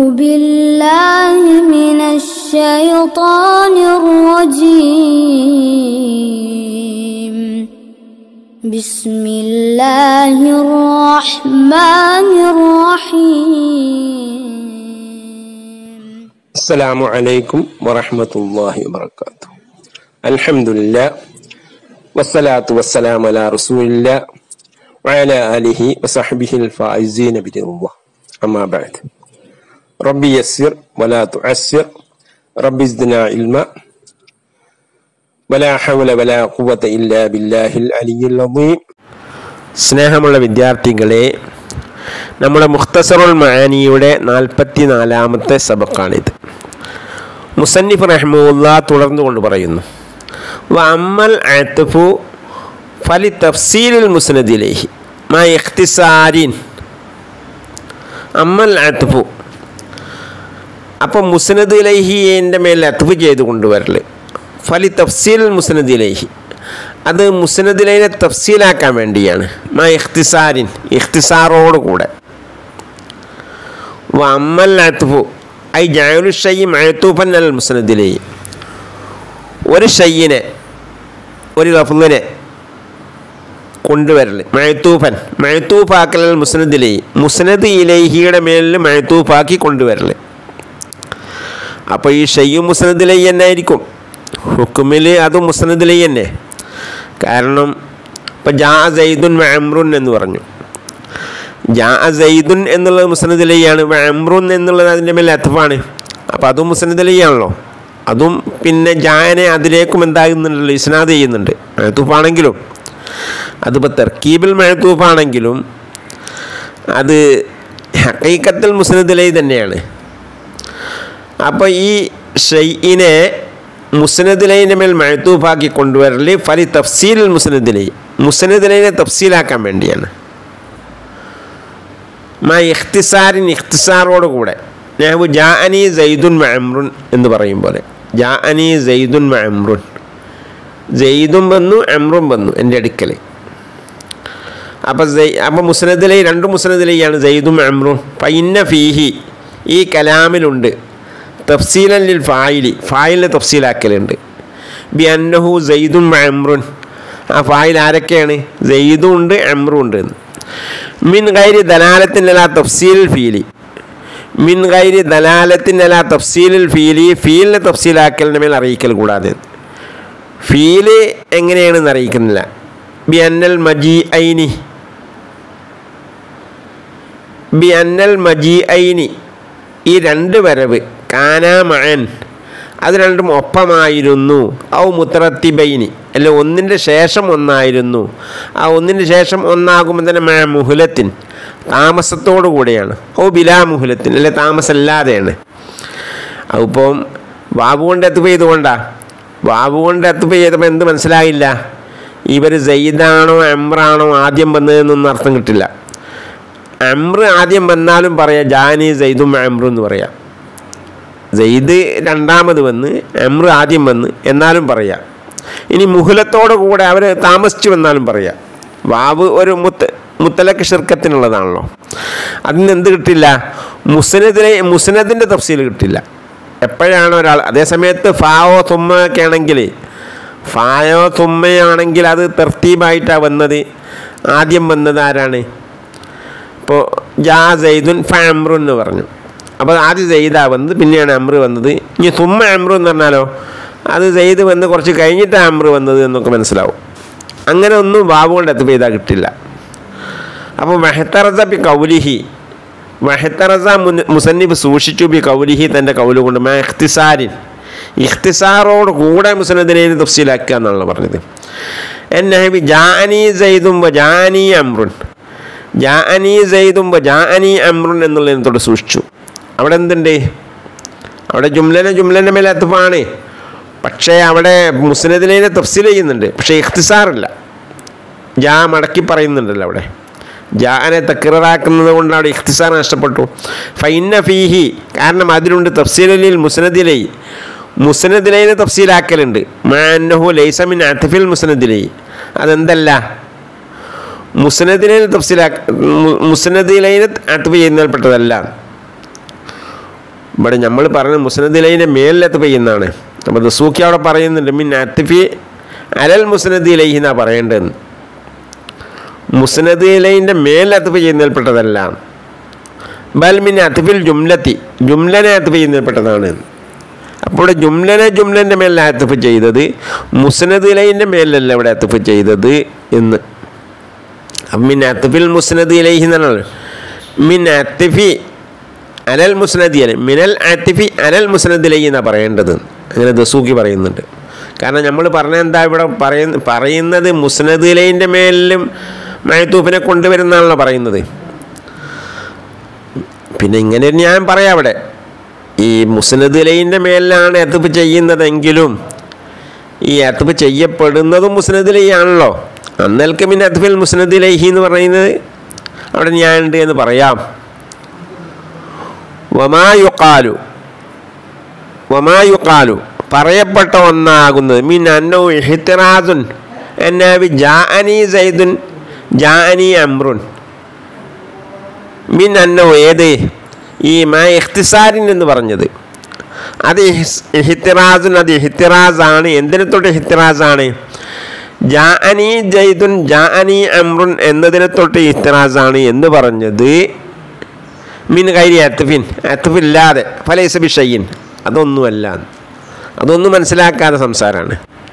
بالله من الشيطان الرجيم بسم الله الرحمن الرحيم السلام عليكم ورحمة الله وبركاته الحمد لله والصلاة والسلام على رسول الله وعلى آله وصحبه الفائزين برضا الله أما بعد ربي يسر ولا تعسر ربي زدنا علما ولا حول ولا قوة إلا بالله العلي العظيم സ്നേഹമുള്ള വിദ്യാർത്ഥികളെ നമ്മുടെ മുഖ്തസറുൽ മഅനിയുടെ നാൽപ്പത്തി നാലാമത്തെ സബക്കാണിത് മുസന്നിഫ് റഹ്മുല്ല തുടർന്നുകൊണ്ട് പറയുന്നു വഅമ്മൽ അത്ഫു ഫലി തഫ്സീലിൽ മുസ്നദിലേഹി മാ ഇഖ്തിസാരിൻ അമ്മൽ അത്ഫു അപ്പോൾ മുസ്നദ് ഇലൈഹിൻ്റെ മേൽ അത്ഫ് ചെയ്ത് കൊണ്ടുവരൽ ഫലി തഫ്സീൽ മുസ്നദ് ഇലൈഹി അത് മുസ്നദിലെ തഫ്സീലാക്കാൻ വേണ്ടിയാണ് മാ ഇഖ്തിസാരിൻ ഇഖ്തിസാറോട് കൂടെ വഅമ്മൽ അത്ഫു ഐ ജഅലു ഷൈ മഅതൂഫൻ അൽ മുസ്നദിലൈ ഒരു ഷയ്യിനെ ഒരു ലഫ്ലിനെ കൊണ്ടുവരൽ മഴത്തൂഫൻ മഴത്തൂഫാക്കൽ മുസ്നദിലൈ മുസ്നദ് ഇലൈഹിയുടെ മേലിൽ മഴത്തൂഫാക്കി കൊണ്ടുവരൽ അപ്പോൾ ഈ ഷയ്യും മുസ്നദിലൈ തന്നെ ആയിരിക്കും ഹുക്കുമിൽ അതും മുസ്നദിലൈ തന്നെ കാരണം ഇപ്പം ജാ സൈദുൻ വഅംറുൻ എന്ന് പറഞ്ഞു ജാ സൈദുൻ എന്നുള്ളത് മുസ്നദിലയാണ് വഅംറുൻ എന്നുള്ളത് അതിൻ്റെ മേലെ അഥവാണ് അപ്പോൾ അതും മുസ്നദിലയാണല്ലോ അതും പിന്നെ ജാനെ അതിലേക്കും എന്താകുന്നുണ്ടല്ലോ ഇസ്നാദ് ചെയ്യുന്നുണ്ട് മഴത്തൂഫാണെങ്കിലും അതിപ്പോൾ തെർക്കീബിൽ മഴത്തൂഫാണെങ്കിലും അത് ഹക്കീക്കത്തിൽ മുസ്നദിലൈ തന്നെയാണ് അപ്പോൾ ഈ ഷെയ്യിനെ മുസ്നദിലൈൻ്റെ മേൽ മഴത്തൂഫാക്കി കൊണ്ടുവരൽ ഫലി തഫ്സീൽ മുസ്നദിലൈ മുസ്നദിലൈനെ തഫ്സീലാക്കാൻ വേണ്ടിയാണ് മാ ഇഖ്തിസാരിൻ ഇഖ്തിസാറോട് കൂടെ ഞാൻ ജാ അനി സൈദുൻ മഅമ്രുൻ എന്ന് പറയും പോലെ ജാ അനി സൈദുൻ മഅമ്രുൻ ജെയ്ദും വന്നു അമ്രും വന്നു എൻ്റെ അടുക്കൽ അപ്പോൾ ജയ് അപ്പോൾ മുസ്നദിലൈ രണ്ട് മുസ്നദിലയാണ് ജെയ്ദും അമ്രും പൈന്ന ഫീഹി ഈ കലാമിലുണ്ട് തഫ്സീലൻ ലിൽ ഫായിലി ഫായിലിനെ തഫ്സീലാക്കലുണ്ട് ബി അന്നഹു ജെയ്ദും അമ്രുൻ ആ ഫായിൽ ആരൊക്കെയാണ് ജെയ്ദും ഉണ്ട് അമ്രും ഉണ്ട് എന്ന് മിൻ ഗൈരി ദലാലത്തിനല തഫ്സീൽ ഫീലി മിൻ ഗൈരി ദലാലത്തിനല തഫ്സീലിൽ ഫീലി ഫീലിനെ തഫ്സീലാക്കലിൻ്റെ മേൽ അറിയിക്കൽ കൂടാതെ ഫീല് എങ്ങനെയാണെന്ന് അറിയിക്കുന്നില്ല ബി അന്നൽ മജി ഐനി ബി അന്നൽ മജി ഐനി ഈ രണ്ട് വരവ് കാനാമഴൻ അത് രണ്ടും ഒപ്പമായിരുന്നു ഔ മുത്തറത്തിബൈനി അല്ല ഒന്നിൻ്റെ ശേഷം ഒന്നായിരുന്നു ആ ഒന്നിൻ്റെ ശേഷം ഒന്നാകുമ്പോൾ തന്നെ മഴ മുഹുലത്തിൻ താമസത്തോടു കൂടെയാണ് ഔ ബിലാ മുഹുലത്തിൻ അല്ലെ താമസമല്ലാതെയാണ് അതിപ്പം ബാബു കൊണ്ട് എത്തുക ചെയ്തുകൊണ്ടാ ബാബു കൊണ്ട് എത്തുക ചെയ്തപ്പോൾ എന്ത് മനസ്സിലായില്ല ഇവർ ജയ്ദാണോ എംറാണോ ആദ്യം വന്നതെന്നൊന്നും അർത്ഥം കിട്ടില്ല എംറ് ആദ്യം വന്നാലും പറയാം ജാനി ജയ്ദും എംറും എന്ന് പറയാം ജയ്ദ് രണ്ടാമത് വന്ന് എംറ് ആദ്യം വന്ന് എന്നാലും പറയാം ഇനി മുഹലത്തോടു കൂടെ അവർ താമസിച്ചു വന്നാലും പറയാം വാവ് ഒരു മുത്ത മുത്തലക്ക് ഷിർക്കത്തിനുള്ളതാണല്ലോ അതിന് എന്ത് കിട്ടില്ല മുസ്നദിനെ മുസ്നദിൻ്റെ തഫ്സീൽ കിട്ടില്ല എപ്പോഴാണ് ഒരാൾ അതേ സമയത്ത് ഫാവോ തുമ്മ ഒക്കെ ആണെങ്കിൽ ഫായോ തുമ്മയാണെങ്കിൽ അത് തെർത്തീബായിട്ടാണ് വന്നത് ആദ്യം വന്നത് ആരാണ് ഇപ്പോൾ ജാ ജെയ്ദുൻ ഫാമ്രു എന്ന് പറഞ്ഞു അപ്പോൾ ആദ്യം ജെയ്ദാ വന്നത് പിന്നെയാണ് അമ്രു വന്നത് ഇനി തുമ്മ അമ്രു എന്ന് പറഞ്ഞാലോ അത് ജെയ്ദ് വന്ന് കുറച്ച് കഴിഞ്ഞിട്ട് അമ്രു വന്നത് എന്നൊക്കെ മനസ്സിലാവും അങ്ങനെ ഒന്നും ബാബു കൊണ്ട് എത്തുമ്പോൾ ചെയ്താൽ കിട്ടില്ല അപ്പോൾ മെഹത്തറസ ബി കൗലിഹി മെഹത്തറസ മുൻ മുസന്നിഫ് സൂക്ഷിച്ചു ബി കൗലിഹി തൻ്റെ കൗല് കൊണ്ട് മേ ഇഖ്തിസാരിൻ ഇഖ്തിസാറോട് കൂടെ മുസനദിനെ തഫ്സീലാക്കുക എന്നാണ് പറഞ്ഞത് എന്നെ ജാഅനി സൈദും ജാഅനി അമ്രുൻ ജാഅനി സൈദും ജാഅനി അമ്രുൻ എന്നുള്ളതിനത്തോട് സൂക്ഷിച്ചു അവിടെ എന്തുണ്ട് അവിടെ ജുംലനെ ജുംലൻ്റെ മേലെ അത്തുപ്പാണ് പക്ഷേ അവിടെ മുസ്നദിനെ തഫ്സീൽ ചെയ്യുന്നുണ്ട് പക്ഷേ ഇഖ്തിസാറില്ല ജാ മടക്കി പറയുന്നുണ്ടല്ലോ അവിടെ ജാനെ തക്കിറാക്കുന്നത് കൊണ്ട് അവിടെ ഇഖ്തിസാർ നഷ്ടപ്പെട്ടു ഫൈന ഫീഹി കാരണം അതിലുണ്ട് തഫ്സീലിൽ മുസ്നദിലൈ മുസ്നദിലൈനെ തഫ്സീലാക്കലുണ്ട് മാന്നഹു ലൈസമിൻ അത്തഫിൽ മുസ്നദിലൈ അതെന്തല്ല മുസ്നദിനെ തഫ്സീലാ മുസ്നദിലൈനെ അത്തഫ് ചെയ്യുന്നതിൽപ്പെട്ടതല്ല ഇവിടെ നമ്മൾ പറഞ്ഞ മുസ്നദിലൈൻ്റെ മേലിലെത്ത് പെയ്യുന്നതാണ് അപ്പോൾ ദസൂക്കി അവിടെ പറയുന്നുണ്ട് മിൻ അത്തിഫി അലൽ മുസ്നദിലൈഹി എന്നാണ് പറയേണ്ടതെന്ന് മുസ്നദിലൈൻ്റെ മേലിലെത്ത് ചെയ്യുന്നതിൽപ്പെട്ടതല്ല ബൽ മിൻ അത്തിഫിൽ ജുംലത്തി ജുംലനെ അത്തിഫ് ചെയ്യുന്നതിൽപ്പെട്ടതാണ് അപ്പോൾ ഇവിടെ ജുംലനെ ജുംലൻ്റെ മേലിൽ അത്തിഫ് ചെയ്തത് മുസ്നദിലൈൻ്റെ മേലിലല്ല ഇവിടെ അത്തിഫ് ചെയ്തത് എന്ന് മിൻ അത്തിഫിൽ മുസ്നദ് ഇലൈഹി എന്നാണ് മിൻ അത്തിഫി അനൽ മുസ്നദി അല മിനൽ അത്തിഫി അനൽ മുസ്നദ് ഇലൈഹി എന്നാണ് പറയേണ്ടത് അങ്ങനെ ദസൂക്കി പറയുന്നുണ്ട് കാരണം നമ്മൾ പറഞ്ഞ എന്താ ഇവിടെ പറയുന്ന പറയുന്നത് മുസ്നദ് ഇലൈൻ്റെ മേലിലും മഴത്തൂഫിനെ കൊണ്ടുവരുന്നതാണല്ലോ പറയുന്നത് പിന്നെ ഇങ്ങനെ ഞാൻ പറയാം അവിടെ ഈ മുസ്നദ് ഇലൈൻ്റെ മേലിലാണ് എത്തുപ്പ് ചെയ്യുന്നതെങ്കിലും ഈ അത്തുപ്പ് ചെയ്യപ്പെടുന്നതും മുസ്നദിലയാണല്ലോ അന്നൽക്ക് പിന്നെ അത്തുഫിൽ മുസ്നദിലഹി എന്ന് പറയുന്നത് അവിടെ ഞാനുണ്ട് എന്ന് പറയാം വമായുക്കാലു വമായുക്കാലു പറയപ്പെട്ട ഒന്നാകുന്നത് മീൻ അന്നോ ഇഹിത്തിറാദുൻ എന്നാവി ജാഅനി സൈദുൻ ജാഅനി അമ്രുൻ മിൻ അന്നോ ഏത് ഈ മാ ഇഖ്തിസാരിൻ എന്ന് പറഞ്ഞത് അത് ഇഹിത്തിറാസുൻ അത് ഇഹിത്തിറാസാണ് എന്തിനെ തൊട്ട് ഇഹിത്തിറാസാണ് ജാഅനി ജയ്തുൻ ജാഅനി അമ്രുൻ എന്നതിനെ തൊട്ട് ഇഹ്തിറാസാണ് എന്ന് പറഞ്ഞത് മിൻ കൈരി അത്തുഫിൻ അത്തുഫില്ലാതെ ഫലൈസ ബിഷയ്യൻ അതൊന്നുമല്ല അതൊന്നും മനസ്സിലാക്കാതെ സംസാരമാണ്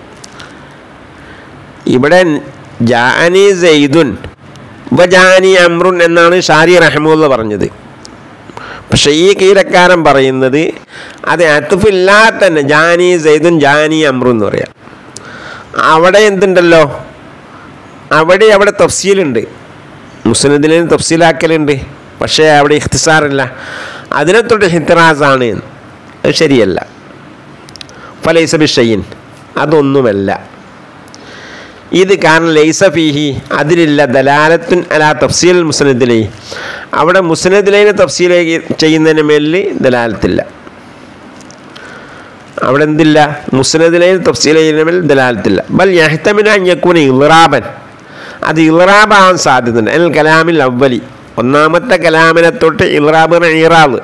ഇവിടെ ജാഅനി ജയ്തുൻ വ ജാഅനി അമ്രുൻ എന്നാണ് ഷാരി റഹമുല്ല പറഞ്ഞത് പക്ഷേ ഈ കീരക്കാരൻ പറയുന്നത് അത് അത്തുഫില്ലാതെ തന്നെ ജാനി സൈദുൻ ജാനി അമ്രു എന്ന് പറയാം അവിടെ എന്തുണ്ടല്ലോ അവിടെ അവിടെ തഫ്സീലുണ്ട് മുസ്ലിദിനെ തഫ്സീലാക്കലുണ്ട് പക്ഷേ അവിടെ ഇഖ്തിസാറില്ല അതിനെ തൊട്ട് ഹിത്രാസാണ് അത് ശരിയല്ല ഫലൈസ ബിഷയ്യൻ അതൊന്നുമല്ല ഇത് കാരണം ലൈസ ഫീഹി അതിലില്ല ദലാലത്തുൻ അലാ തഫ്സീൽ മുസ്നദിലേ അവിടെ മുസ്നദിലേനെ തഫ്സീൽ ചെയ്യുന്നതിന് മേലിൽ ദലാലത്തില്ല അവിടെ എന്തില്ല മുസ്നദിലേന് തഫ്സീൽ ചെയ്യുന്നതിന് മേൽ ദലാലത്തില്ല ബൽ യഹ്തമിന അഞ്ഞക്കൂന ഇറാബൻ അത് ഇറാബാവാൻ സാധ്യതയുണ്ട് അൽ കലാമിൽ അവലി ഒന്നാമത്തെ കലാമിനെ തൊട്ട് ഇറാബ് ഇറാള്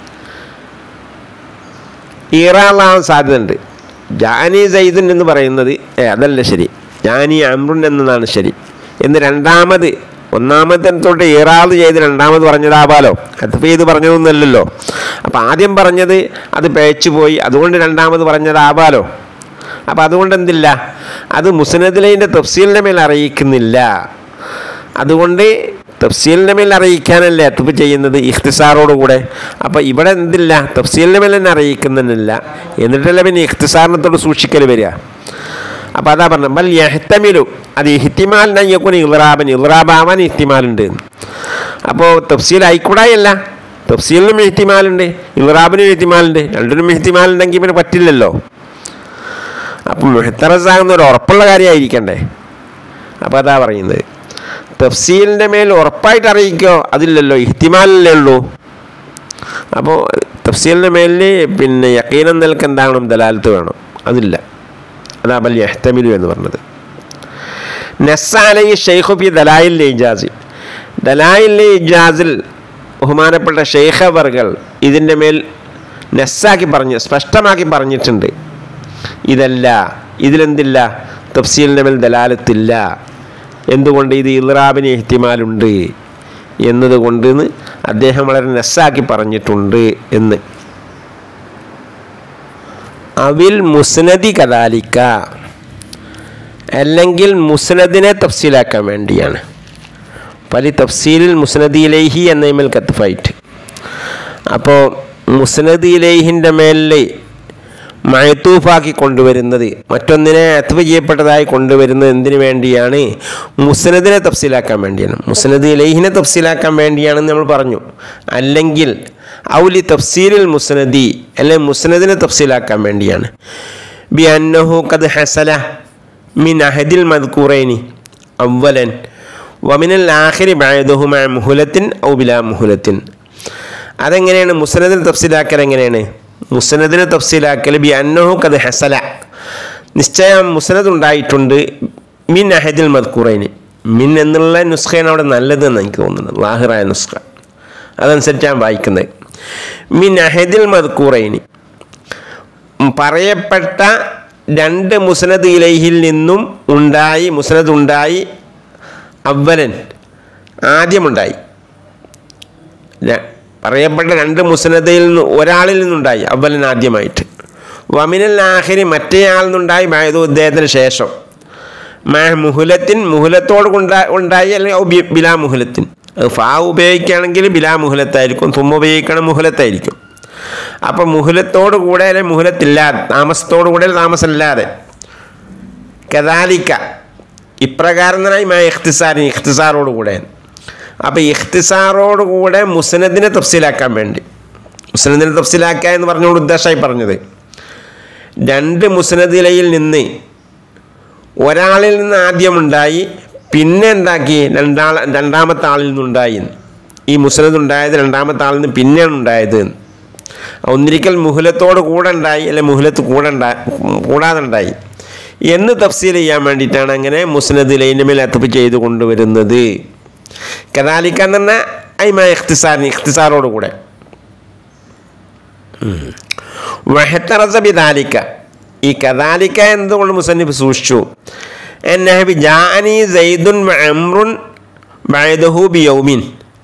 ഇറാളാവാൻ സാധ്യതയുണ്ട് ജാനി സൈദുൻ എന്ന് പറയുന്നത് ഏ അതല്ല ശരി ജാനി അമ്രുൻ എന്നതാണ് ശരി എന്ന് രണ്ടാമത് ഒന്നാമത്തെ തൊട്ട് ഇറാള് ചെയ്ത് രണ്ടാമത് പറഞ്ഞതാവാലോ അതിപ്പോൾ ഇത് പറഞ്ഞതൊന്നുമല്ലല്ലോ അപ്പം ആദ്യം പറഞ്ഞത് അത് പേച്ചു പോയി അതുകൊണ്ട് രണ്ടാമത് പറഞ്ഞതാവാലോ അപ്പം അതുകൊണ്ട് എന്തില്ല അത് മുസ്നദിലൈൻ്റെ തഫ്സീലിൻ്റെ മേൽ അറിയിക്കുന്നില്ല അതുകൊണ്ട് തഫ്സീലിൻ്റെ മേൽ അറിയിക്കാനല്ലേ അത്തുപ്പ് ചെയ്യുന്നത് ഇഖ്തിസാറോടുകൂടെ അപ്പോൾ ഇവിടെ എന്തില്ല തഫ്സീലിൻ്റെ മേൽ തന്നെ അറിയിക്കുന്നില്ല എന്നിട്ടല്ല പിന്നെ ഇഖ്തിസാറിനത്തോട് സൂക്ഷിക്കൽ വരിക അപ്പോൾ അതാ പറഞ്ഞത് ബൽ യഹ്തമിലു അത് ഇഹ്തിമാൽ നയ്യക്കുന് ഇറാബൻ ഇറാബാവാൻ ഇഹ്തിമാലുണ്ട് അപ്പോൾ തഫ്സീൽ ആയിക്കൂടായല്ല തഫ്സീലിനും ഇഹ്തിമാലുണ്ട് ഇറാബിനും ഇഹ്തിമാലുണ്ട് രണ്ടിനും ഇഹ്തിമാലുണ്ടെങ്കിൽ പിന്നെ പറ്റില്ലല്ലോ അപ്പം മുഹത്തറസാകുന്ന ഒരു ഉറപ്പുള്ള കാര്യമായിരിക്കണ്ടേ അപ്പോൾ അതാ പറയുന്നത് തഫ്സീലിൻ്റെ മേൽ ഉറപ്പായിട്ട് അറിയിക്കോ അതില്ലല്ലോ ഇഹ്തിമാലല്ലേ ഉള്ളൂ അപ്പോൾ തഫ്സീലിൻ്റെ മേലിൽ പിന്നെ യക്കീനം നിൽക്ക് എന്താകണം ദലാലത്ത് വേണം അതില്ല അതാ ബൽ യഹ്തമിലു എന്ന് പറഞ്ഞത് നസ്സാലി ഷെയ്ഖുഫി ദലായിൽ ഇജാസിൽ ദലായിൽ ഇജാസിൽ ബഹുമാനപ്പെട്ട ഷെയ്ഖവർകൾ ഇതിൻ്റെ മേൽ നെസ്സാക്കി പറഞ്ഞ് സ്പഷ്ടമാക്കി പറഞ്ഞിട്ടുണ്ട് ഇതല്ല ഇതിലെന്തില്ല തഫ്സീലിൻ്റെ മേൽ ദലാലത്തില്ല എന്തുകൊണ്ട് ഇത് ഇൽറാബിന് എഹ്തിമാലുണ്ട് എന്നതുകൊണ്ട് അദ്ദേഹം വളരെ നെസ്സാക്കി പറഞ്ഞിട്ടുണ്ട് എന്ന് അവിൽ മുസ്നദി കദാലിക്ക അല്ലെങ്കിൽ മുസ്നദിനെ തഫ്സീലാക്കാൻ വേണ്ടിയാണ് പലി തഫ്സീലിൽ മുസ്നദിയിലേഹി എന്നതിമേൽ കത്തുഫായിട്ട് അപ്പോൾ മുസ്നദിയിലേഹിൻ്റെ മേലിൽ മഴത്തൂഫാക്കി കൊണ്ടുവരുന്നത് മറ്റൊന്നിനെ അത്വ ചെയ്യപ്പെട്ടതായി കൊണ്ടുവരുന്നത് എന്തിനു വേണ്ടിയാണ് മുസ്നദിനെ തഫ്സീലാക്കാൻ വേണ്ടിയാണ് മുസ്നദ് ഇലൈഹിനെ തഫ്സീലാക്കാൻ വേണ്ടിയാണെന്ന് നമ്മൾ പറഞ്ഞു അല്ലെങ്കിൽ ഔലി തഫ്സീലിൽ മുസ്നദി അല്ലെങ്കിൽ മുസ്നദിനെ തഫ്സീലാക്കാൻ വേണ്ടിയാണ് ബി അന്നഹു കത് ഹസല മിൻ അഹദിൽ മദ്കൂറൈനി അവലൻ വമിനൽ ആഖിരി ബഅദഹുമ മുഹുലത്തിൻ ഔ ബിലാ മുഹുലത്തിൻ അതെങ്ങനെയാണ് മുസ്നദിനെ തഫ്സീലാക്കൽ എങ്ങനെയാണ് മുസ്നദിനെ തഫ്സീലാക്കൽ ബി അന്നഹു കത് ഹസല നിശ്ചയം മുസ്നദ് ഉണ്ടായിട്ടുണ്ട് മിൻ അഹദിൽ മദ്കൂറൈനി മിൻ എന്നുള്ള നുസ്ഖയാണ് അവിടെ നല്ലതെന്ന് എനിക്ക് തോന്നുന്നത് ലാഹിറായ നുസ്ഖ അതനുസരിച്ചാണ് വായിക്കുന്നത് മിൻ അഹദിൽ മദ്കൂറൈനി പറയപ്പെട്ട രണ്ട് മുസ്നദ് ഇലൈഹിൽ നിന്നും ഉണ്ടായി മുസ്നദ് ഉണ്ടായി അവലൻ ആദ്യമുണ്ടായി ര- പറയപ്പെട്ട രണ്ട് മുസ്നദയിൽ നിന്ന് ഒരാളിൽ നിന്നുണ്ടായി അവലൻ ആദ്യമായിട്ട് വമിനൽ ആഹിരി മറ്റേയാൾ നിന്നുണ്ടായി മായതു അദ്ദേഹത്തിന് ശേഷം മാ മുഹുലത്തിൻ മുഹുലത്തോട് കൊണ്ടാ ഉണ്ടായി അല്ലെങ്കിൽ ഔ ബി- ബിലാ മുഹുലത്തിൻ അത് ഫാ ഉപയോഗിക്കുകയാണെങ്കിൽ ബിലാ മുഹുലത്തായിരിക്കും തുമ്മ ഉപയോഗിക്കണ മുഹുലത്തായിരിക്കും അപ്പം മുഹുലത്തോട് കൂടെ അല്ലെങ്കിൽ മുഹുലത്തില്ലാതെ താമസത്തോടു കൂടെ താമസമില്ലാതെ കദാലിക്ക ഇപ്രകാരം തന്നെ മാ ഇഖ്തിസാറിന് ഇഖ്തിസാറോട് കൂടെ അപ്പോൾ ഇഖ്തിസാറോട് കൂടെ മുസ്നദിനെ തഫ്സീലാക്കാൻ വേണ്ടി മുസ്നദിനെ തഫ്സീലാക്കുക എന്ന് പറഞ്ഞുകൊണ്ട് ഉദ്ദേശമായി പറഞ്ഞത് രണ്ട് മുസ്നദിലയിൽ നിന്ന് ഒരാളിൽ നിന്ന് ആദ്യമുണ്ടായി പിന്നെ എന്താക്കി രണ്ടാൾ രണ്ടാമത്തെ ആളിൽ നിന്നുണ്ടായി ഈ മുസ്നദ് ഉണ്ടായത് രണ്ടാമത്തെ ആളിൽ നിന്ന് പിന്നെയാണ് ഉണ്ടായത് ഒന്നിരിക്കൽ മുഹലത്തോട് കൂടെ ഉണ്ടായി അല്ലെ മുഹലത്ത് കൂടെ ഉണ്ടായി കൂടാതെ ഉണ്ടായി എന്ന് തഫ്സീൽ ചെയ്യാൻ വേണ്ടിയിട്ടാണ് അങ്ങനെ മുസ്നദ് ലൈനമേൽ അത്തപ്പ് ചെയ്ത് കൊണ്ടുവരുന്നത് കദാലിക്ക എന്ന് പറഞ്ഞാൽ അയിമ ഇഖ്തിസാറിന് ഇഖ്തിസാറോട് കൂടെ വഹത്തറസ ബിദാലിക്ക ഈ കദാലിക്ക എന്തുകൊണ്ട് മുസന്നിഫ് സൂക്ഷിച്ചു എന്നഹബി ജാഅനി സൈദുൻ അമ്രുൻ ബഅദഹു ബിയൗമിൻ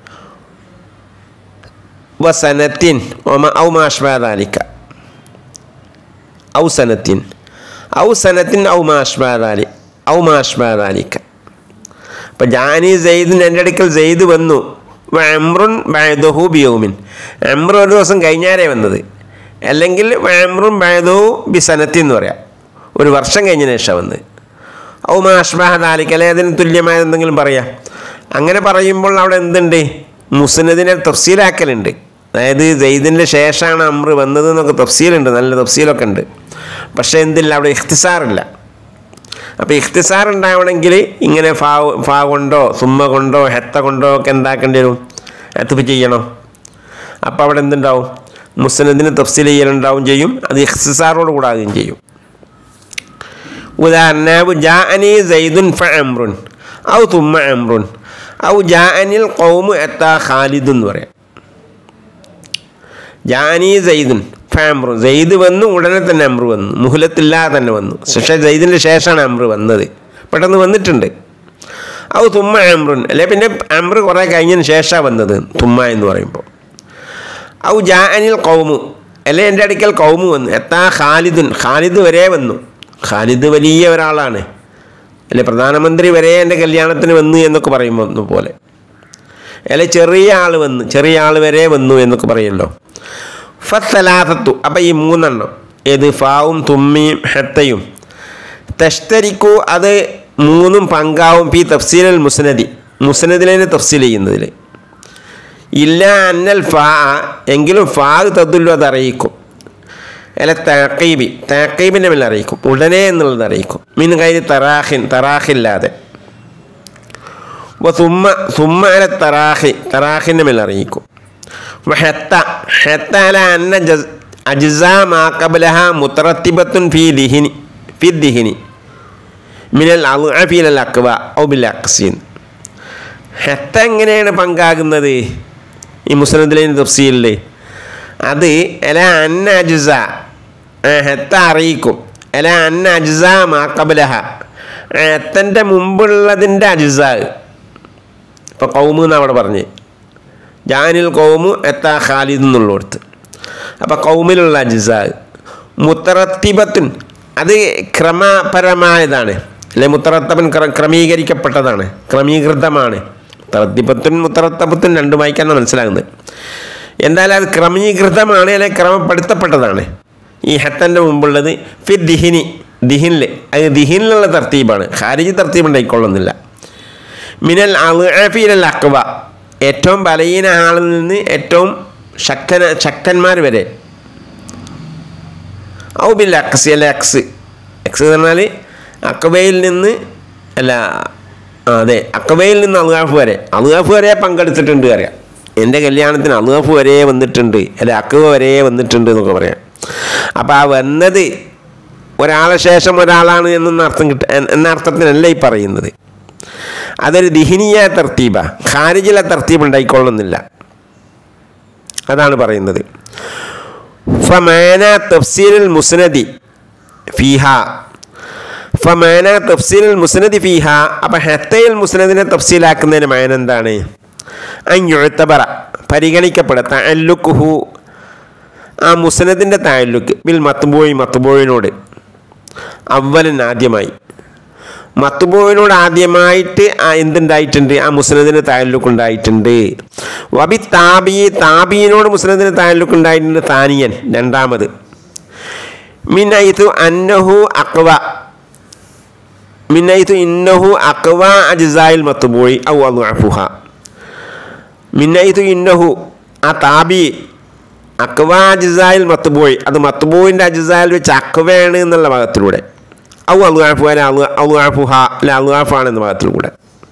വസനത്തിൻ ഒമ ഔ മാഷ്ബാ ദാലിക്ക ഔ സനത്തിൻ ഔ സനത്തിൻ ഔ മാഷ്ബാ ദാലി ഔ മാഷ്ബാ ദാലിക്ക അപ്പം ജാനി സെയ്ദിൻ എൻ്റെ അടുക്കൽ സെയ്ദ് വന്നു അമ്രുൻ ബഅദഹു ബിയൗമിൻ അമ്രു ഒരു ദിവസം കഴിഞ്ഞാരേ വന്നത് അല്ലെങ്കിൽ അമ്രുൻ ബഅദഹു ബി സനത്തി എന്ന് പറയാം ഒരു വർഷം കഴിഞ്ഞതിന് ശേഷം വന്നത് ഔ മാഷ്ബാഹ ദാലിക്ക അല്ലെ അതിന് തുല്യമായ എന്തെങ്കിലും പറയാം അങ്ങനെ പറയുമ്പോൾ അവിടെ എന്തുണ്ട് മുസ്നദിനെ തഫ്സീലാക്കലുണ്ട് അതായത് സെയ്ദിൻ്റെ ശേഷമാണ് അമ്ര വന്നത് എന്നൊക്കെ തഫ്സീലുണ്ട് നല്ല തഫ്സീലൊക്കെ ഉണ്ട് പക്ഷേ എന്തില്ല അവിടെ ഇഖ്തിസാറില്ല അപ്പോൾ ഇഖ്തിസാർ ഉണ്ടാവണമെങ്കിൽ ഇങ്ങനെ ഫാ ഫാ കൊണ്ടോ സുമ്മ കൊണ്ടോ ഹെത്ത കൊണ്ടോ ഒക്കെ എന്താക്കേണ്ടി വരും എത്തിപ്പ് ചെയ്യണം അപ്പോൾ അവിടെ എന്തുണ്ടാവും മുസ്നദിന് തഫ്സീൽ ചെയ്യലുണ്ടാവും ചെയ്യും അത് ഇഖ്തിസാറോട് കൂടാകുകയും ചെയ്യും ഉദാഹരണ ജാഅനി സൈദുൻ ഫ അമ്രുൻ ഔ തുമ്മ അമ്രുൻ ഔ ജാഅനിൽ കൗമു എത്താ ഖാലിദ് എന്ന് പറയാം ജാനി സൈദുൻ ഫാംറു സെയ്ദ് വന്നു ഉടനെ തന്നെ അമ്രു വന്നു മുഹലത്തില്ലാതെ തന്നെ വന്നു പക്ഷേ സെയ്ദിൻ്റെ ശേഷമാണ് അമ്രു വന്നത് പെട്ടെന്ന് വന്നിട്ടുണ്ട് ഔ തുമ്മ അമ്രുൻ അല്ലെ പിന്നെ അമ്രു കുറേ കഴിഞ്ഞതിന് ശേഷമാണ് വന്നത് തുമ്മ എന്ന് പറയുമ്പോൾ ഔ ജാഅനിൽ കൗമു അല്ലെ എൻ്റെ അടുക്കൽ കൗമു വന്നു എത്താ ഖാലിദുൻ ഖാലിദ് വരെ വന്നു ഖാലിദ് വലിയ ഒരാളാണ് അല്ലെ പ്രധാനമന്ത്രി വരെ എൻ്റെ കല്യാണത്തിന് വന്നു എന്നൊക്കെ പറയുമ്പോൾ ഒന്ന് പോലെ അല്ലെ ചെറിയ ആൾ വന്ന് ചെറിയ ആൾ വരെ വന്നു എന്നൊക്കെ പറയുമല്ലോ ഫത്തലാഥത്തു അപ്പം ഈ മൂന്നെണ്ണം ഏത് ഫാവും തുമ്മിയും ഹെത്തയും തഷ്തരിക്കു അത് മൂന്നും പങ്കാവും പി തഫ്സീലൽ മുസ്നദി മുസ്നദിനെ തഫ്സീൽ ചെയ്യുന്നതിൽ ഇല്ല അന്നൽ ഫാ എങ്കിലും ഫാ തദ്ദുല്ലു അത് അറിയിക്കും അല്ല താക്കീബി താക്കീബിൻ്റെ മേൽ അറിയിക്കും ഉടനെ എന്നുള്ളത് അറിയിക്കും മീൻ കൈരി തറാഹിൻ തറാഹില്ലാതെ തുമ്മ തുമ്മ അല തറാഹി തറാഹിൻ്റെ മേൽ അറിയിക്കും ഹെത്ത ഹെത്ത അല അന്ന ജസ് അജ്സാ മാ കബലഹ മുത്തറത്തിബത്തുൻ ഫി ദിഹിനി ഫി ദിഹിനി മിനൽ അൽ അക്വ ഔ ബിൽ അക്സീൻ ഹെത്ത എങ്ങനെയാണ് പങ്കാകുന്നത് ഈ മുസ്ലിം തഫ്സീലിൽ അത് എല അന്ന അജ്സ ഹെത്ത അറിയിക്കും എല അന്ന അജ്സ മാ കബലഹ ഹെത്തൻ്റെ മുമ്പുള്ളതിൻ്റെ അജ്സ ഇപ്പോൾ കൗമു എന്ന് അവിടെ പറഞ്ഞ് ജാനിൽ കൗമു എത്താ ഖാലിദ് എന്നുള്ളിടത്ത് അപ്പോൾ കൗമിലുള്ള അജ്സ മുത്തറത്തിബത്തുൻ അത് ക്രമപരമായതാണ് അല്ലെ മുത്തറത്തബൻ ക്ര- ക്രമീകരിക്കപ്പെട്ടതാണ് ക്രമീകൃതമാണ് മുത്തറത്തിബത്തുൻ മുത്തറത്തബത്തുൻ രണ്ടും വായിക്കാനാണ് മനസ്സിലാകുന്നത് എന്തായാലും അത് ക്രമീകൃതമാണ് അല്ലെ ക്രമപ്പെടുത്തപ്പെട്ടതാണ് ഈ ഹത്തൻ്റെ മുമ്പുള്ളത് ഫി ദിഹിനി ദിഹിനിൽ അത് ദിഹിനിലുള്ള തർത്തീബാണ് ഖാരിജ് തർത്തീബ് ഉണ്ടായിക്കൊള്ളുന്നില്ല മിനൽ അൽ അക്വ ഏറ്റവും ബലഹീന ആളിൽ നിന്ന് ഏറ്റവും ശക്തന ശക്തന്മാർ വരെ ഔ ബിൽ അക്സ് അല്ല അക്സ് എക്സ് എന്ന് പറഞ്ഞാൽ അക്കബയിൽ നിന്ന് അല്ല ആ, അതെ അക്കബയിൽ നിന്ന് അൽഗാഫ് വരെ അൽഗാഫ് വരെ പങ്കെടുത്തിട്ടുണ്ട് അറിയാം എൻ്റെ കല്യാണത്തിന് അൽഗാഫ് വരെ വന്നിട്ടുണ്ട് അല്ലെ അക്കബ വരെ വന്നിട്ടുണ്ട് എന്നൊക്കെ പറയാം അപ്പോൾ ആ വന്നത് ഒരാളെ ശേഷം ഒരാളാണ് എന്നൊന്നും അർത്ഥം കിട്ട എന്ന അർത്ഥത്തിനല്ല ഈ പറയുന്നത് അതൊരു ദിഹിനിയ തർത്തീബ ഖാരിജിലെ തർത്തീബ് ഉണ്ടായിക്കൊള്ളുന്നില്ല അതാണ് പറയുന്നത് ഫമാന തഫ്സീലുൽ മുസ്നദി ഫീഹ ഫമാന തഫ്സീലുൽ മുസ്നദി ഫീഹ അപ്പം ഹത്തയിൽ മുസ്നദിനെ തഫ്സീലാക്കുന്നതിന് മാന എന്താണ് അഞ്ഞുഴത്തബറ പരിഗണിക്കപ്പെടുക തഅല്ലുക്കുഹു ആ മുസ്നദിൻ്റെ തായല്ലുക്ക് ബിൽ മത്തുബോയി മത്തുബോയിനോട് അവലൻ ആദ്യമായി മത്തുബോയിനോട് ആദ്യമായിട്ട് ആ എന്തുണ്ടായിട്ടുണ്ട് ആ മുസ്നദിന് തായല്ലുക്ക് ഉണ്ടായിട്ടുണ്ട് വബി താബി താബീനോട് മുസ്നദിന് തായല്ലുക്ക് ഉണ്ടായിട്ടുണ്ട് താനിയൻ രണ്ടാമത് മിനൈതു അന്നഹു അക്വ മിനൈതു ഇന്നഹു അക്വ അജ്സായിൽ മത്തുബോയി ഔ അഫുഹ മിനൈതു ഇന്നഹു ആ താബി അക്വ അജ്സായിൽ മത്തുബോയി അത് മത്തുബോയിൻ്റെ അജ്സായിൽ വെച്ച് അക്വയാണ് എന്നുള്ള ഭാഗത്തിലൂടെ ഔ അലുആഫു അല്ല അലു അലുആഫുഹ അല്ല അലുആഫാണ് എന്ന ഭാഗത്തിലൂടെ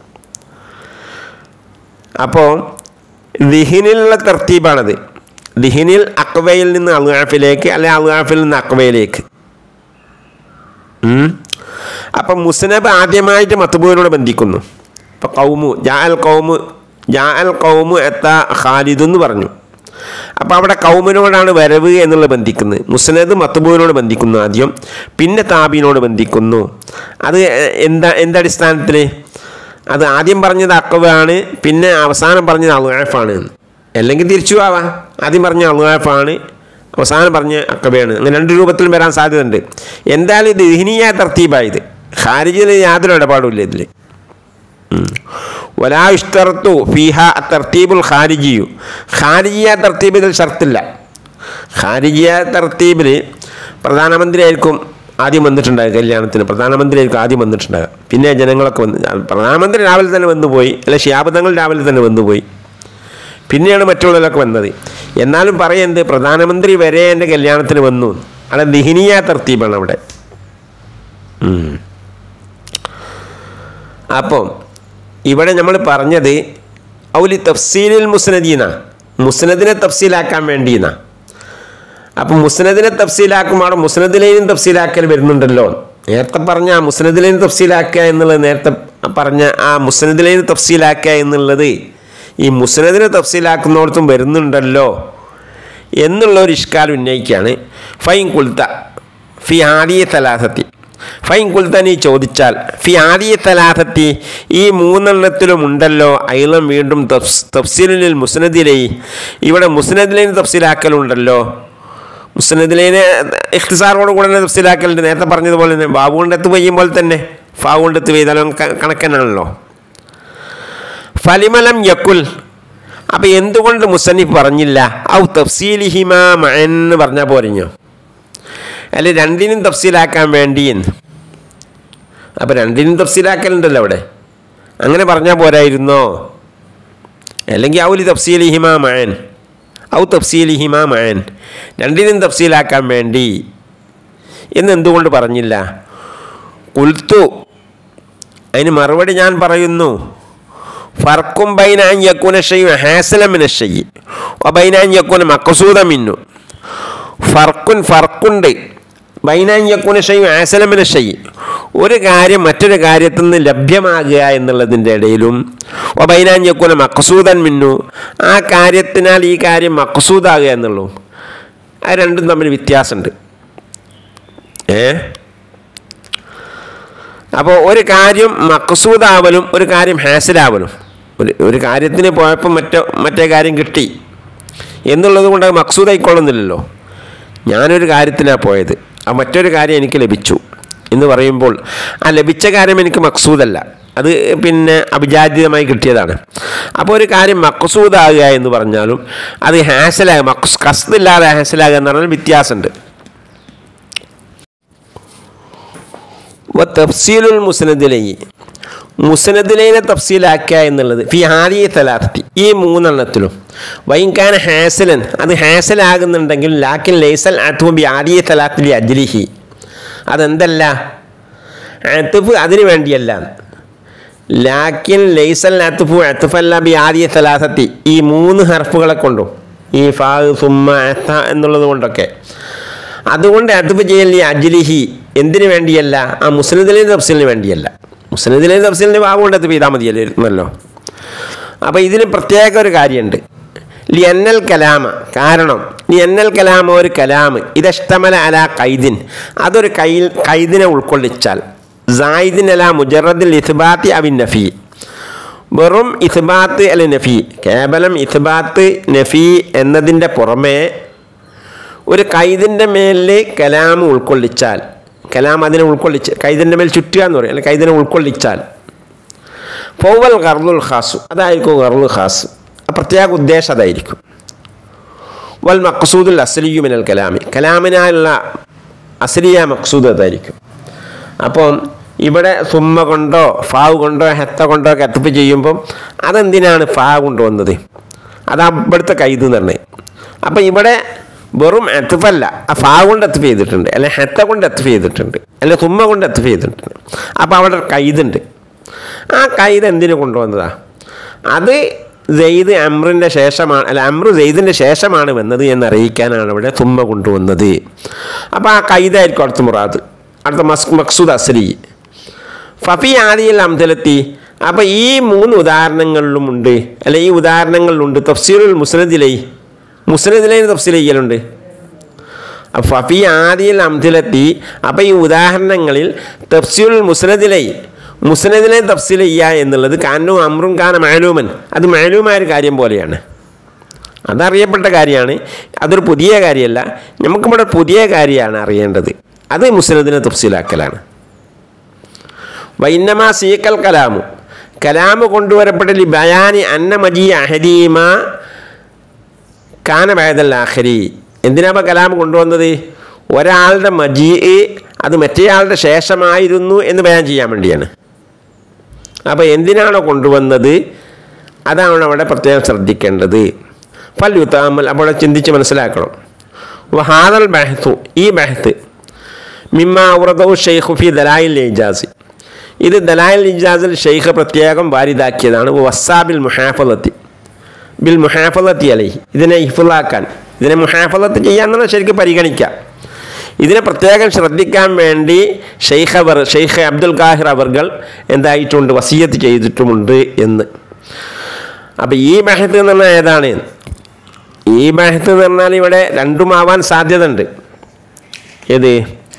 അപ്പോൾ ദിഹിനിലുള്ള തർത്തീബാണത് ദിഹിനിൽ അക്വയിൽ നിന്ന് അലുആഫിലേക്ക് അല്ലെ അലുആഫിൽ നിന്ന് അക്വയിലേക്ക് അപ്പം മുസ്നബ് ആദ്യമായിട്ട് മത്തുബൂവിനോട് ബന്ധിക്കുന്നു അപ്പം കൗമു ജാ അൽ കൗമു ജാ അൽ കൗമു എത്ത ഖാലിദ് എന്ന് പറഞ്ഞു അപ്പോൾ അവിടെ കൗമിനോടാണ് വരവ് എന്നുള്ളത് ബന്ധിക്കുന്നത് മുസ്നദ് മത്തുബൂവിനോട് ബന്ധിക്കുന്നു ആദ്യം പിന്നെ താബിനോട് ബന്ധിക്കുന്നു അത് എന്താ എന്തടിസ്ഥാനത്തിൽ അത് ആദ്യം പറഞ്ഞത് അക്കവാണ് പിന്നെ അവസാനം പറഞ്ഞത് അലുആഫാണ് അല്ലെങ്കിൽ തിരിച്ചു ആവാം ആദ്യം പറഞ്ഞ അലുആഫാണ് അവസാനം പറഞ്ഞ അക്കബയാണ് അങ്ങനെ രണ്ട് രൂപത്തിലും വരാൻ സാധ്യതയുണ്ട് എന്തായാലും ഇത് ദിഹിനിയ തർത്തീബായത് ഖാരിജിൽ യാതൊരു ഇടപാടുമില്ല ഇതിൽ വലാ ഇഷ്തർത്തു ഫിഹ തർത്തീബുൽ ഖാരിജിയു ഖാരിജിയ തർത്തീബ് ഇതിൽ ഷർത്തില്ല ഖാരിജിയ തർത്തീബിൽ പ്രധാനമന്ത്രിയായിരിക്കും ആദ്യം വന്നിട്ടുണ്ടാകുക കല്യാണത്തിന് പ്രധാനമന്ത്രിയായിരിക്കും ആദ്യം വന്നിട്ടുണ്ടാകുക പിന്നെ ജനങ്ങളൊക്കെ വന്ന് പ്രധാനമന്ത്രി രാവിലെ തന്നെ വന്നു പോയി അല്ലെ ഷിയാബദങ്ങൾ രാവിലെ തന്നെ വന്നു പോയി പിന്നെയാണ് മറ്റുള്ളവരൊക്കെ വന്നത് എന്നാലും പറയുന്നത് പ്രധാനമന്ത്രി വരെ എൻ്റെ കല്യാണത്തിന് വന്നു അവിടെ ദിഹിനിയ തർത്തീബാണ് അവിടെ ഉം. അപ്പം ഇവിടെ നമ്മൾ പറഞ്ഞത് ഔലി തഫ്സീലിൽ മുസ്നദീന മുസ്നദിനെ തഫ്സീലാക്കാൻ വേണ്ടിയെന്ന അപ്പം മുസ്നദിനെ തഫ്സീലാക്കുമ്പോൾ അവിടെ മുസ്നദിലേനും തഫ്സീലാക്കൽ വരുന്നുണ്ടല്ലോ നേരത്തെ പറഞ്ഞ ആ മുസ്നദിലേനും തഫ്സീലാക്കുക എന്നുള്ളത് നേരത്തെ പറഞ്ഞ ആ മുസ്നദിലേനും തഫ്സീലാക്കുക എന്നുള്ളത് ഈ മുസ്നദിനെ തഫ്സീലാക്കുന്നിടത്തും വരുന്നുണ്ടല്ലോ എന്നുള്ള ഒരു ഇഷ്കാൽ ഉന്നയിക്കുകയാണ് ഫൈൻ കുൽത്ത ഫി ആദിയ തലാസത്തി ഫൈൻ കുൽത്ത നീ ചോദിച്ചാൽ ഫി ആദിയ തലാസത്തി ഈ മൂന്നെണ്ണത്തിലും ഉണ്ടല്ലോ അയിളം വീണ്ടും തഫ്സ് തഫ്സീലിൽ മുസ്നദിലേ ഇവിടെ മുസ്നദിലേന് തഫ്സീലാക്കലുണ്ടല്ലോ മുസ്നദിലേനെ ഇഖ്തിസാറോട് കൂടെ തന്നെ തഫ്സീലാക്കലുണ്ട് നേരത്തെ പറഞ്ഞതുപോലെ തന്നെ ബാബു കൊണ്ട് എത്ത് പെയ്യുമ്പോൾ തന്നെ ഫാ കൊണ്ട് എത്ത് പെയ്താലും കണക്കനാണല്ലോ ഫലിമലം യക്കുൽ അപ്പം എന്തുകൊണ്ട് മുസന്നിഫ് പറഞ്ഞില്ല ഔ തഫ്സീലിഹിമ എന്ന് പറഞ്ഞാൽ പോരഞ്ഞോ അല്ലെ രണ്ടിനും തഫ്സീലാക്കാൻ വേണ്ടി എന്ന് അപ്പം രണ്ടിനും തഫ്സീലാക്കലുണ്ടല്ലോ അവിടെ അങ്ങനെ പറഞ്ഞാൽ പോരായിരുന്നോ അല്ലെങ്കിൽ ഔലി തഫ്സീലിഹിമ മഴൻ ഔ തഫ്സീലിഹിമ മഴൻ രണ്ടിനും തഫ്സീലാക്കാൻ വേണ്ടി എന്ന് എന്തുകൊണ്ട് പറഞ്ഞില്ല കുൽത്തു അതിന് മറുപടി ഞാൻ പറയുന്നു ഫർക്കും ബൈനാൻ യക്കുന ഷെയ്യു ഹാസലമിന ഷെയ്യ് ബൈനാൻ യക്കുന മക്കസൂദ മിന്നു ഫർക്കുൻ ഫർക്കുണ്ട് ബൈനാൻ യക്കുന ഷെയ്യു ഹാസലമിന ഷെയ്യ് ഒരു കാര്യം മറ്റൊരു കാര്യത്തിൽ നിന്ന് ലഭ്യമാകുക എന്നുള്ളതിൻ്റെ ഇടയിലും ഒ ബൈനാൻ യക്കുന മക്കസൂദൻ മിന്നു ആ കാര്യത്തിനാൽ ഈ കാര്യം മക്കസൂദാകുക എന്നുള്ളൂ ആ രണ്ടും തമ്മിൽ വ്യത്യാസമുണ്ട് ഏ അപ്പോൾ ഒരു കാര്യം മക്കസൂദാവലും ഒരു കാര്യം ഹാസിലാവലും ഒരു ഒരു കാര്യത്തിന് പോയപ്പോൾ മറ്റോ മറ്റേ കാര്യം കിട്ടി എന്നുള്ളത് കൊണ്ട് അത് മക്സൂദായിക്കൊള്ളുന്നില്ലല്ലോ ഞാനൊരു കാര്യത്തിനാണ് പോയത് ആ മറ്റൊരു കാര്യം എനിക്ക് ലഭിച്ചു എന്ന് പറയുമ്പോൾ ആ ലഭിച്ച കാര്യം എനിക്ക് മക്സൂദല്ല അത് പിന്നെ അഭിജാതിതമായി കിട്ടിയതാണ് അപ്പോൾ ഒരു കാര്യം മക്സൂദാകുക എന്ന് പറഞ്ഞാലും അത് ഹാസലാകുക മക്സ് കസ്തില്ലാതെ ഹാസലാകുക എന്ന് പറഞ്ഞാൽ വ്യത്യാസമുണ്ട് വ തഫ്സീലുൽ മുസ്നദിലൈ മുസ്നദിലൈനെ തഫ്സീലാക്കുക എന്നുള്ളത് ഫി ഹാദിയ തലാത്തി ഈ മൂന്നെണ്ണത്തിലും വൈകാന ഹാസലൻ അത് ഹാസലാകുന്നുണ്ടെങ്കിൽ ലാക്കിൻ ലൈസൽ അത്വം ബി ആദിയ തലാത്തിലി അജ്ലിഹി അതെന്തല്ല അത്തുഫ് അതിനു വേണ്ടിയല്ല ലാക്കിൻ ലൈസൽ അത്തുഫു അത്തുഫല്ല ബി ആദിയ തലാസത്തി ഈ മൂന്ന് ഹർഫുകളെ കൊണ്ടും ഈ ഫാ സുമ്മ അത്ത എന്നുള്ളത് കൊണ്ടൊക്കെ അതുകൊണ്ട് അതുപ്പ് ചെയ്യൽ ഈ അജ്ലിഹി എന്തിനു വേണ്ടിയല്ല ആ മുസ്ലിദിലെ തഫ്സീലിന് വേണ്ടിയല്ല മുസ്ലിദിലെ തഫ്സീലിന് വാവ് കൊണ്ട് അത് ചെയ്താൽ മതിയല്ലോ ഇരുന്നല്ലോ അപ്പോൾ ഇതിന് പ്രത്യേക ഒരു കാര്യമുണ്ട് ലിയന്നൽ കലാമ കാരണം ലിയന്നൽ കലാമ ഒരു കലാമ് ഇതഷ്ടമല അല കൈദിൻ അതൊരു കൈ കൈദിനെ ഉൾക്കൊള്ളിച്ചാൽ സായിദിൻ അല മുജറദിൽ ഇസ്ബാത്തി അവിൻ നഫി വെറും ഇസ്ബാത്ത് അല്ല നഫി കേവലം ഇസ്ബാത്ത് നഫി എന്നതിൻ്റെ പുറമേ ഒരു കൈദിൻ്റെ മേലിൽ കലാം ഉൾക്കൊള്ളിച്ചാൽ കലാം അതിനെ ഉൾക്കൊള്ളിച്ച് കൈദിൻ്റെ മേൽ ചുറ്റുക എന്ന് പറയും അല്ലെങ്കിൽ കൈദിനെ ഉൾക്കൊള്ളിച്ചാൽ ഫൗവൽ ഗർദുൽ ഖാസു അതായിരിക്കും ഗർദുൽ ഖാസ് ആ പ്രത്യേക ഉദ്ദേശം അതായിരിക്കും വൽ മക്സൂദുൽ അസ്ലിയു മിനൽ കലാമി കലാമിനായുള്ള അസ്ലിയ മക്സൂദ് അതായിരിക്കും അപ്പം ഇവിടെ സുമ്മ കൊണ്ടോ ഫാവ് കൊണ്ടോ ഹെത്ത കൊണ്ടോ കത്തിപ്പ് ചെയ്യുമ്പം അതെന്തിനാണ് ഫാ കൊണ്ടുവന്നത് അത് ഇവിടുത്തെ കൈത് എന്ന് പറഞ്ഞത് അപ്പം ഇവിടെ വെറും എത്തുപ്പല്ല ആ ഫാ കൊണ്ട് എത്തുപ്പ് ചെയ്തിട്ടുണ്ട് അല്ലെ ഹെത്ത കൊണ്ട് എത്തുപ്പ് ചെയ്തിട്ടുണ്ട് അല്ലെ സുമ്മ കൊണ്ട് എത്തുപ്പ് ചെയ്തിട്ടുണ്ട് അപ്പം അവിടെ ഒരു കൈതുണ്ട് ആ കൈത് എന്തിനു കൊണ്ടുവന്നതാ അത് സെയ്ദ് അമ്രിൻ്റെ ശേഷമാണ് അല്ല അമ്രു സെയ്ദിൻ്റെ ശേഷമാണ് വന്നത് എന്നറിയിക്കാനാണ് ഇവിടെ തുമ്മ കൊണ്ടുവന്നത് അപ്പോൾ ആ കൈതായിരിക്കും അടുത്ത മുറാദ് അടുത്ത മസ് മക്സൂദ് അസ്ലി ഫഫി ആദിയിൽ അംതലെത്തി അപ്പോൾ ഈ മൂന്ന് ഉദാഹരണങ്ങളിലും ഉണ്ട് അല്ലെ ഈ ഉദാഹരണങ്ങളിലുണ്ട് തഫ്സീറുൽ മുസ്നദിലൈ മുസ്നദിലൈന് തഫ്സീൽ ചെയ്യലുണ്ട് അപ്പോൾ ഫഫി ആദിയിൽ അംതിലെത്തി അപ്പോൾ ഈ ഉദാഹരണങ്ങളിൽ തഫ്സീറുൽ മുസ്നദിലൈ മുസ്നദിനെ തഫ്സീൽ ചെയ്യുക എന്നുള്ളത് കാനു അമ്രും കാന മാലൂമൻ അത് മാലൂമായ ഒരു കാര്യം പോലെയാണ് അതറിയപ്പെട്ട കാര്യമാണ് അതൊരു പുതിയ കാര്യമല്ല നമുക്കിവിടെ പുതിയ കാര്യമാണ് അറിയേണ്ടത് അത് മുസ്നദിനെ തഫ്സീലാക്കലാണ് വൈന്നമാ സീക്കൽ കലാമു കലാമ് കൊണ്ടുവരപ്പെട്ട ബയാനി അന്ന മജി അഹദീമ കാന ബയദൽ ആഖരി എന്തിനാ കലാം കൊണ്ടുവന്നത് ഒരാളുടെ മജീ അത് മറ്റേയാളുടെ ശേഷമായിരുന്നു എന്ന് ബയാൻ ചെയ്യാൻ വേണ്ടിയാണ് അപ്പോൾ എന്തിനാണോ കൊണ്ടുവന്നത് അതാണ് അവിടെ പ്രത്യേകം ശ്രദ്ധിക്കേണ്ടത് പൽ യുത്താമൽ അപ്പോൾ ചിന്തിച്ച് മനസ്സിലാക്കണം വഹാദൽ ബഹത്തു ഈ ബഹത്ത് മിമ്മ ഔറദൌ ഷെയ്ഖു ഫി ദലായിൽ ഇജാസ് ഇത് ദലായിൽ ഇജാസിൽ ഷെയ്ഖ് പ്രത്യേകം വാരിതാക്കിയതാണ് വസാബിൽ മുഹാഫലത്തി ബിൽ മുഹാഫലത്തി അലൈഹി ഇതിനെ ഹിഫുലാക്കാൻ ഇതിനെ മുഹാഫലത്ത് ചെയ്യാന്നുള്ളത് ശരിക്കും പരിഗണിക്കാം ഇതിനെ പ്രത്യേകം ശ്രദ്ധിക്കാൻ വേണ്ടി ഷെയ്ഖ് അവർ ഷെയ്ഖ് അബ്ദുൽ ഖാഹിർ അവർകൾ എന്തായിട്ടുണ്ട് വസീയത്ത് ചെയ്തിട്ടുമുണ്ട് എന്ന് അപ്പം ഈ ബഹത്ത് എന്ന് പറഞ്ഞാൽ ഏതാണ് ഈ ബഹത്ത് എന്ന് പറഞ്ഞാൽ ഇവിടെ രണ്ടുമാവാൻ സാധ്യത ഉണ്ട് ഏത്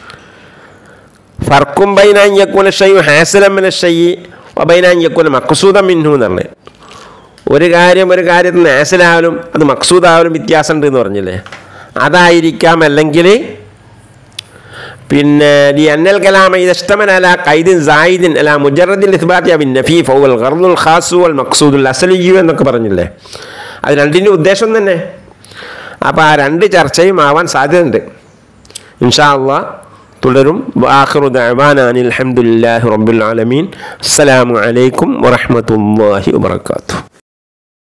ഫർക്കും ബൈനാഞ്ഞക്കൂന ഷയ്യു ഹാസലമ്മിന ഷയ്യി ഒബൈനാഞ്ഞക്കൂന മക്സൂദം മിന്നു എന്ന് പറഞ്ഞത് ഒരു കാര്യം ഒരു കാര്യത്തിന് ഹാസലാവലും അത് മക്സൂദാവലും വ്യത്യാസമുണ്ട് എന്ന് പറഞ്ഞില്ലേ അതായിരിക്കാം അല്ലെങ്കിൽ പിന്നെ ഈ അന്നൽ കലാമ ഇതഷ്ടമൻ അല കൈദിൻ സായിദിൻ അല മുജറദിൻ ഇസ്ബാത്തി അബിൻ നഫീഫ് ഔൽ ഖർദുൽ ഖാസു അൽ മക്സൂദുൽ അസലിയു എന്നൊക്കെ പറഞ്ഞില്ലേ അത് രണ്ടിൻ്റെ ഉദ്ദേശം തന്നെ അപ്പോൾ ആ രണ്ട് ചർച്ചയും ആവാൻ സാധ്യതയുണ്ട് ഇൻഷാ അള്ളാഹ് തുടരും വാഖിറു ദഅവാനാനി അൽഹംദുലില്ലാഹി റബ്ബിൽ ആലമീൻ അസ്സലാമു അലൈക്കും വറഹ്മത്തുള്ളാഹി വബറകാതുഹു